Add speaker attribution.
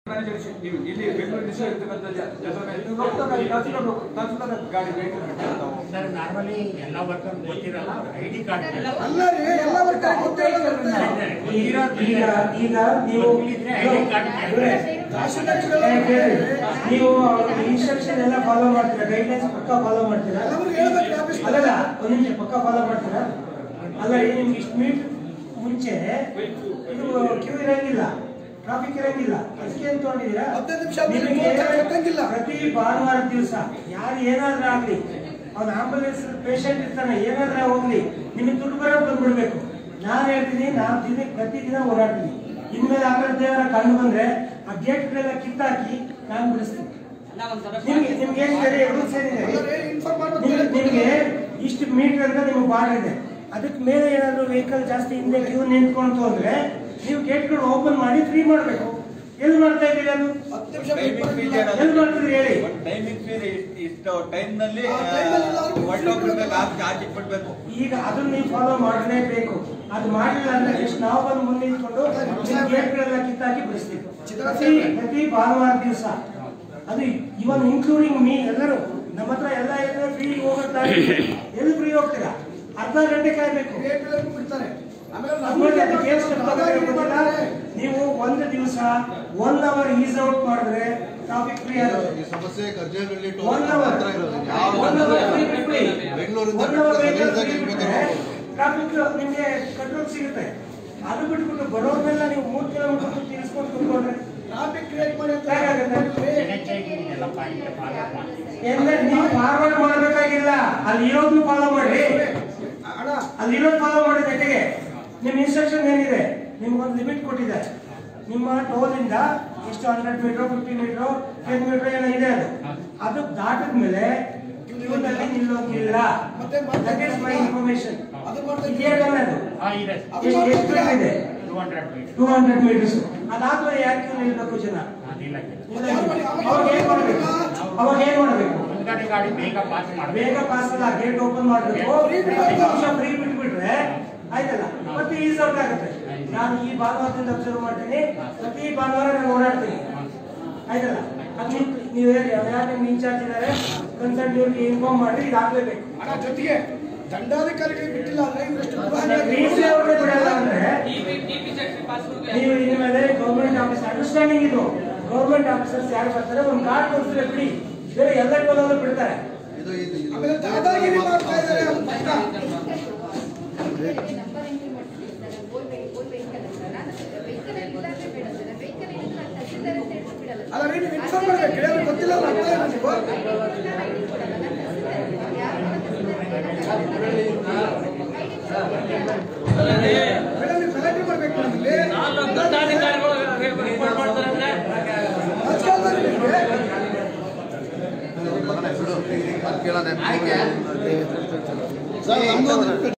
Speaker 1: ನೀವು ಇಲ್ಲಿ ಬೆಂಗಳೂರು ಡಿಸ್ಟ್ರಿಕ್ಟ್ ಇರ್ತಕ್ಕಂಥ ಜ- ಜನರನ್ನ ನೀವು ಹೋಗ್ತಾರೆ, ತಹಸೀಲ್ದಾರ್ ಹೋಗ್- ತಹಸೀಲ್ದಾರ್ ಗಾಡಿ ವೆಹಿಕಲ್ ಬಿಟ್ಟಿರ್ತಾವೆ.
Speaker 2: ಸರ್ ನಾರ್ಮಲಿ ಎಲ್ಲ ವರ್ಕರ್ ಗೊತ್ತಿರಲ್ಲ ಐ ಡಿ ಕಾರ್ಡ್
Speaker 3: ಅಲ್ಲ ರೀ ಎಲ್ಲ ವರ್ಗ ಗೊತ್ತೇ ಇಲ್ಲ ಅದನ್ನ.
Speaker 4: ಈಗ ಈಗ ಈಗ ನೀವು
Speaker 2: ಇದ್ರೆ ಐಡಿ ಕಾರ್ಡ್
Speaker 4: ಇವ್ರೆ,
Speaker 3: ತಹಶೀಲ್ದಾರ್ಗಳು
Speaker 4: ಏ, ಕೇಳಿ. ನೀವು ಇನ್ಸ್ಟ್ರಕ್ಷನ್ ಎಲ್ಲ ಫಾಲೋ ಮಾಡ್ತೀರಾ ಗೈಡ್ಲೈನ್ಸ್ ಪಕ್ಕ ಫಾಲೋ ಮಾಡ್ತೀರಾ
Speaker 3: ಎಲ್ಲರಿಗೂ ಹೇಳ್ಬೇಕು ರೀ ಆಫೀಸ್
Speaker 4: ಅಲ್ಲಲ್ಲ ಒಂದ್ ನಿಮಿಷ ಪಕ್ಕ ಫಾಲೋ ಮಾಡ್ತೀರಾ ಅಲ್ಲ ರೀ ನಿಮ್ಗೆ ಇಷ್ಟು ಮೀಟ್ ಮುಂಚೆ ಇದು ಕ್ಯೂ ಇರಂಗಿಲ್ಲ ಟ್ರಾಫಿಕ್ ಇರಂಗಿಲ್ಲ ಅದಕ್ಕೆ ಏನ್ ತಗೊಂಡಿದ್ದೀರಾ
Speaker 3: ಹದಿನೈದು ನಿಮಿಷ
Speaker 4: ನಿಮಗೆ
Speaker 3: ಮೂವತ್ತಾರು ಎತ್ತಂಗಿಲ್ಲ.
Speaker 4: ಪ್ರತಿ ಭಾನುವಾರ ದಿವಸ ಯಾರು ಏನಾದ್ರೂ ಆಗ್ಲಿ ಅವ್ನ ಆಂಬುಲೆನ್ಸ್ ಪೇಷಂಟ್ ಇರ್ತಾನೆ ಏನಾದ್ರೂ ಹೋಗ್ಲಿ ನಿಮಗೆ ದುಡ್ಡು ಬರೋ ಬಂದ್ಬಿಡ್ಬೇಕು ನಾನು ಹೇಳ್ತೀನಿ ನಾನು ದಿನ ಪ್ರತಿ ದಿನ ಓಡಾಡ್ತೀನಿ ಇನ್ಮೇಲೆ ಆಮೇಲೆ ದೇವರ ಕಂಡು ಬಂದ್ರೆ ಆ ಗೇಟ್ಗಳೆಲ್ಲ ಕಿತ್ತಾಕಿ ನಾನು ಬಿಡಿಸ್ತೀನಿ ನಿಮ್ಗೆ ನಿಮ್ಗೆ ಏನ್ ಸರಿ ರೂಲ್ಸ್ ಏನಿದೆ
Speaker 3: ಇನ್ಫಾರ್ಮ್
Speaker 4: ನಿಮ್ಗೆ- ನಿಮ್ಗೆ
Speaker 3: ಮಾಡ್ಬೇಕು
Speaker 4: ಇಷ್ಟು ಮೀಟರ್ ಅಂತ ನಿಮ್ಗೆ ಬಾರ್ಡರ್ ಇದೆ ಅದಕ್ಕೆ ಮೇಲೆ ಏನಾದ್ರು ವೆಹಿಕಲ್ ಜಾಸ್ತಿ ಹಿಂದೆ ಕ್ಯೂ ನಿಂತ್ಕೊಂತು ಅಂದ್ರೆ ನೀವು ಗೇಟ್ಗಳು ಓಪನ್ ಮಾಡಿ ಫ್ರೀ ಮಾಡಬೇಕು ಎಲ್ಲಿ ಮಾಡ್ತಾ ಇದ್ದೀರಿ ಅದು
Speaker 3: ಹತ್ತು ನಿಮಿಷ
Speaker 1: ಟೈಮಿಂಗ್ ಫೀಸ್
Speaker 3: ಬಿಟ್ಬಿಡಲ್ಲ.
Speaker 4: ಎಲ್ಲಿ ಮಾಡ್ತೀರಿ ಹೇಳಿ
Speaker 1: ಒಂದು ಟೈಮಿಂಗ್ ಫೀಸ್ ಇಷ್ಟು ಟೈಮ್ ನಲ್ಲಿ
Speaker 3: ಆ time ನಲ್ಲಿ ನಾವು
Speaker 1: ಹೊರಟೋಗ್ಬಿಡ್ಬೇಕು ಚಾರ್ಜ್ ಇಟ್ಬಿಡ್ಬೇಕು
Speaker 4: ಈಗ ಅದನ್ನ ನೀವು ಫಾಲೋ ಮಾಡಲೇಬೇಕು ಅದು ಮಾಡಿಲ್ಲ ಅಂದ್ರೆ ಎಷ್ಟು ನಾವು ಬಂದು ಮುಂದೆ ನಿಂತ್ಕೊಂಡು ನಿಮ್ಮ ಗೇಟ್ಗಳೆಲ್ಲ ಕಿತ್ತಾಕಿ ಬಿಡಿಸ್ತೀವಿ ಪ್ರತಿ ಪ್ರತಿ ಭಾನುವಾರ ದಿವಸ ಅದು ಇವನ್ ಇನ್ಕ್ಲೂಡಿಂಗ್ ಮೀ ಎಲ್ಲರೂ ನಮ್ಮ ಹತ್ರ ಎಲ್ಲ ಇದ್ರೆ ಫ್ರೀ ಹೋಗುತ್ತಾ ಎಲ್ಲಿ ಫ್ರೀ ಹೋಗ್ತೀರಾ ಅರ್ಧ ಗಂಟೆ ಕಾಯ್ಬೇಕು
Speaker 3: ರೇಟ್ಗಳನ್ನು ಬಿಡ್ತಾರೆ ಆಮೇಲೆ
Speaker 4: ಅದ್ ನೋಡಿ
Speaker 3: ನಮ್ಗೆ
Speaker 4: ಅದಕ್ಕೆ ಏನ್ step ತಗೋಬೇಕು ಗೊತ್ತಿಲ್ಲ?
Speaker 3: ಮಾಡ್ತಾರೆ.
Speaker 4: ನೀವು ಒಂದು ದಿವಸ ಒನ್ ಅವರ್ ಈಸ್ ಔಟ್ ಮಾಡಿದ್ರೆ ಟ್ರಾಫಿಕ್ ಫ್ರೀ ಆಗುತ್ತೆ
Speaker 5: ಈ ಸಮಸ್ಯೆ ಕರ್ಜೇಹಳ್ಳಿ ಟು
Speaker 4: ಒನ್ ಅವರ್
Speaker 5: ಹತ್ರ ಇರೋದು ಯಾವ
Speaker 4: ಒನ್ ಅವರ್ ಫ್ರೀ ಬಿಟ್ಬಿಡಿ
Speaker 5: ಬೆಂಗಳೂರಿಂದ
Speaker 4: ಒನ್ ಅವರ್
Speaker 5: ಬಿಟ್ಟು
Speaker 4: ವೆಹಿಕಲ್
Speaker 5: ಸರಿಯಾಗಿ
Speaker 4: ಫ್ರೀ
Speaker 5: ಇರ್ಬೇಕಾದ್ರೆ
Speaker 4: ಬಿಟ್ರೆ ಟ್ರಾಫಿಕ್ ನಿಮಗೆ ಕಂಟ್ರೋಲ್ ಸಿಗುತ್ತೆ ಅದು ಬಿಟ್ಬಿಟ್ಟು ಬರೋರ್ನೆಲ್ಲ ನೀವು ಮೂರು ಕಿಲೋಮೀಟರ್ ತಿರ್ಸ್ಕೊಂಡು ಕುತ್ಕೊಂಡ್ರೆ
Speaker 3: ಟ್ರಾಫಿಕ್ ಕ್ರಿಯೇಟ್ ಮಾಡಿ ಅಂತ
Speaker 4: ಹೇಗಾಗುತ್ತೆ?
Speaker 3: ಹೇಳ್ತೀವಿ.
Speaker 2: ಎಲ್ಲ ಪಾಯಿಂಟ್ ಫಾಲೋ ಮಾಡ್ತೀವಿ
Speaker 4: ಎಲ್ಲ ನೀವು ಫಾರ್ವರ್ಡ್ ಮಾಡಬೇಕಾಗಿಲ್ಲ ಅಲ್ಲಿ ಇರೋದು ಫಾಲೋ ಮಾಡಿ
Speaker 3: ಅಣ್ಣ
Speaker 4: ಅಲ್ಲಿ ಇರೋದು ಫಾಲೋ ಮಾಡಿ ಜೊತೆಗೆ ನಿಮ್ಮ ಇನ್ಸ್ಟ್ರಕ್ಷನ್ ಏನಿದೆ ನಿಮ್ಗೊಂದು ಲಿಮಿಟ್ ಕೊಟ್ಟಿದ್ದಾರೆ ನಿಮ್ಮ ಟೋಲ್ ಇಂದ ಎಷ್ಟು hundred metre fifty metre ten metre ಏನೋ ಇದೆ ಅದು ಅದು ದಾಟಿದ ಮೇಲೆ ಕ್ಯೂನಲ್ಲಿ ನಿಲ್ಲೋಗಿಲ್ಲ
Speaker 3: ಮತ್ತೆ ಮತ್ತೆ
Speaker 4: ದಟ್ ಇಸ್ ಮೈ ಇನ್ಫಾರ್ಮೇಶನ್
Speaker 3: ಅದು ಮಾಡ್ತಾ
Speaker 4: ಇದೇ ತಾನೇ ಅದು
Speaker 2: ಹಾ ಇದೆ
Speaker 4: ಎಷ್ಟು ಎಷ್ಟು feet ಇದೆ
Speaker 2: two hundred metre
Speaker 4: two hundred metres ಅದಾದ್ಮೇಲೆ ಯಾಕೆ ಕ್ಯೂ ನಿಲ್ಬೇಕು ಜನ
Speaker 2: ಅದಿಲ್ಲ
Speaker 4: ಅವಾಗ ಏನ್ ಮಾಡಬೇಕು ಅವಾಗ ಏನ್ ಮಾಡಬೇಕು
Speaker 2: ಮುಂದ್ಗಡೆ ಗಾಡಿ ಬೇಗ ಪಾಸ್ ಮಾಡಬೇಕು
Speaker 4: ಬೇಗ ಪಾಸ್ ಅಲ್ಲ ಗೇಟ್ ಓಪನ್ ಮಾಡಬೇಕು ನಿಮಿಷ ಫ್ರೀ ಬಿಟ್ಬಿಟ್ರೆ ಆಯ್ತಲ್ಲ ಮತ್ತೆ ಈಸ್ ಔಟ್ ಆಗುತ್ತೆ ನಾನು ಈ ಭಾನುವಾರದಿಂದ ಅಬ್ಸರ್ವ್ ಮಾಡ್ತೀನಿ ಪ್ರತಿ ಭಾನುವಾರ ನಾನು ಓಡಾಡ್ತೀನಿ ಆಯ್ತಲ್ಲ ಅದು ನೀವು ನೀವು ಹೇಳಿ ಅವ್ರು ಯಾರು ನಿಮ್ಗೆ ಇನ್ಚಾರ್ಜ್ ಇದ್ದಾರೆ ಕನ್ಸಲ್ಟ್ ಇವ್ರಿಗೆ ಇನ್ಫಾರ್ಮ್ ಮಾಡಿ ಇದು ಆಗ್ಲೇಬೇಕು
Speaker 3: ಅಣ್ಣ ಜೊತೆಗೆ ದಂಡಾಧಿಕಾರಿಗಳಿಗೆ ಬಿಟ್ಟಿಲ್ಲ ಅಂದ್ರೆ ಇವರಷ್ಟು
Speaker 4: ಮೀಸಲೆ ಅವ್ರಿಗೆ ಬಿಡಲ್ಲ ಅಂದ್ರೆ ನೀವು ಇನ್ಮೇಲೆ ಗೌರ್ಮೆಂಟ್ ಆಫೀಸ್ ಅಂಡರ್ಸ್ಟ್ಯಾಂಡಿಂಗ್ ಇದು ಗೌರ್ಮೆಂಟ್ ಆಫೀಸರ್ಸ್ ಯಾರು ಬರ್ತಾರೆ ಒಂದು ಕಾರ್ಡ್ ಕೊಡ್ತಾರೆ ಬಿಡಿ ಬೇರೆ ಎಲ್ಲ ಟೋಲಲ್ಲೂ ಬಿಡ್ತಾರೆ
Speaker 5: ಇದು ಇದು ಇದು
Speaker 3: ಆಮೇಲೆ ದಾದಾಗಿರಿ ಮಾಡ್ತಾ ಇದ್ದಾರೆ ಅದು ಪಕ್ಕ.
Speaker 6: ನಂಬರ್ ಎಂಟ್ರಿ ಮಾಡ್ತಿರ್ತಾರೆ ಓಲ್ ಓಲ್ ವೆಹಿಕಲ್ ಅಂತ ನಾನು ವೆಹಿಕಲ್ ಇಲ್ಲಾಂದ್ರೆ ಬೇಡ ಸರ್ ವೆಹಿಕಲ್ ಇದ್ರೆ ನಾನು ತಹಸೀಲ್ದಾರ್ ಅಂತ ಹೇಳ್ಬಿಟ್ಟು ಬಿಡಲ್ಲ
Speaker 3: ಅಲ್ಲ ರೀ ನೀವು ಇನ್ಫಾರ್ಮ್ ಮಾಡ್ಬೇಕು ಕೇಳಿದ್ರೆ ಗೊತ್ತಿಲ್ಲ ಅಲ್ಲ ಅರ್ಥ ಇಲ್ಲ ನೀವು
Speaker 6: ನಾನು ಐಡಿ ಕೊಡಲ್ಲ ನಾನು ತಹಸೀಲ್ದಾರ್ ಯಾರು
Speaker 3: ಮೇಡಮ್ ನೀವು ಕಲೆಕ್ಟ್ ಮಾಡ್ಬೇಕು ನಮಗೆ ರಾಜಕಾರಣದಲ್ಲಿ ನಿಮಗೆ
Speaker 5: ಮಗನೇ ಬಿಡು. ಅದ್ ಕೇಳೋಣ. ಸರ್ ನಮ್ದೊಂದು